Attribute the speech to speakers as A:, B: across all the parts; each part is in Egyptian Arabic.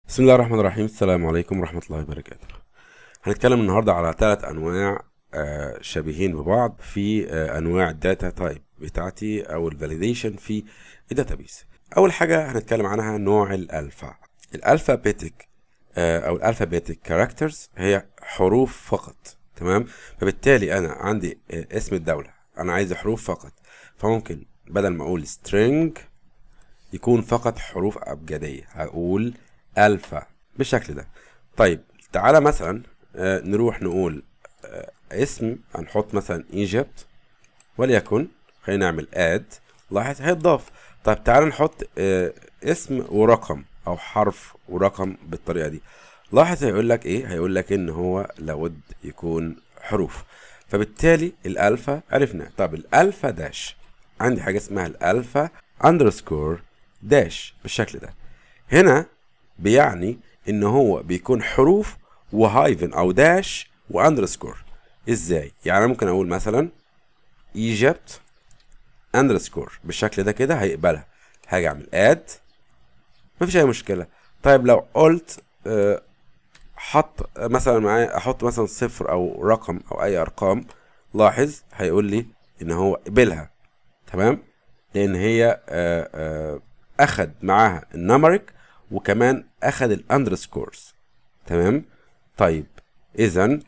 A: بسم الله الرحمن الرحيم السلام عليكم ورحمة الله وبركاته هنتكلم النهاردة على ثلاث أنواع آه، شبيهين ببعض في آه، أنواع الداتا تايب بتاعتي أو الفاليديشن في الداتابيس أول حاجة هنتكلم عنها نوع الألفا الألفابيتك آه، أو الألفابيتك كاركترز هي حروف فقط تمام فبالتالي أنا عندي آه، اسم الدولة أنا عايز حروف فقط فممكن بدل ما أقول string يكون فقط حروف أبجدية هقول ألفا بالشكل ده طيب تعالى مثلا آه، نروح نقول آه، اسم هنحط مثلا ايجيبت وليكن خلينا نعمل اد لاحظ هيتضاف طيب تعالى نحط آه، اسم ورقم او حرف ورقم بالطريقه دي لاحظ هيقول لك ايه هيقول لك ان هو لابد يكون حروف فبالتالي الالفا عرفنا طب الالفا داش عندي حاجه اسمها الالفا اندرسكور داش بالشكل ده هنا بيعني ان هو بيكون حروف وهايفن او داش واندرسكور ازاي يعني انا ممكن اقول مثلا ايجيبت اندرسكور بالشكل ده كده هيقبلها هاجي اعمل اد مفيش اي مشكله طيب لو قلت آه، حط مثلا معايا احط مثلا صفر او رقم او اي ارقام لاحظ هيقول لي ان هو قبلها تمام لان هي آه، آه، اخد معاها النمرك وكمان اخد الاندرسكورز تمام طيب اذا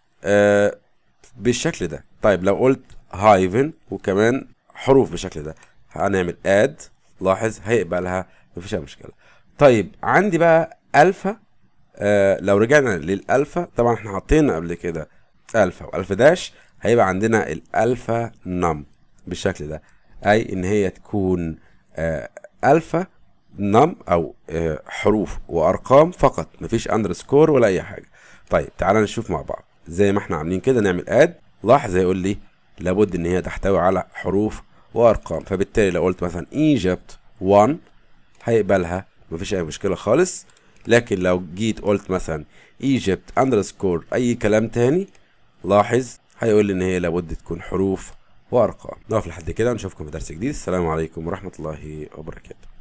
A: آه بالشكل ده طيب لو قلت هايفن وكمان حروف بالشكل ده هنعمل اد لاحظ هيقبلها مفيش اي مشكله طيب عندي بقى الفا آه لو رجعنا للالفا طبعا احنا حاطين قبل كده الفا والفا داش هيبقى عندنا الالفا نم بالشكل ده اي ان هي تكون آه الفا نم او آه حروف وارقام فقط مفيش اندرسكور ولا اي حاجه طيب تعالى نشوف مع بعض زي ما احنا عاملين كده نعمل اد لاحظ هيقول لي لابد ان هي تحتوي على حروف وارقام فبالتالي لو قلت مثلا ايجيبت 1 هيقبلها مفيش اي مشكله خالص لكن لو جيت قلت مثلا ايجيبت اندرسكور اي كلام تاني لاحظ هيقول لي ان هي لابد تكون حروف وارقام نقف لحد كده نشوفكم في درس جديد السلام عليكم ورحمه الله وبركاته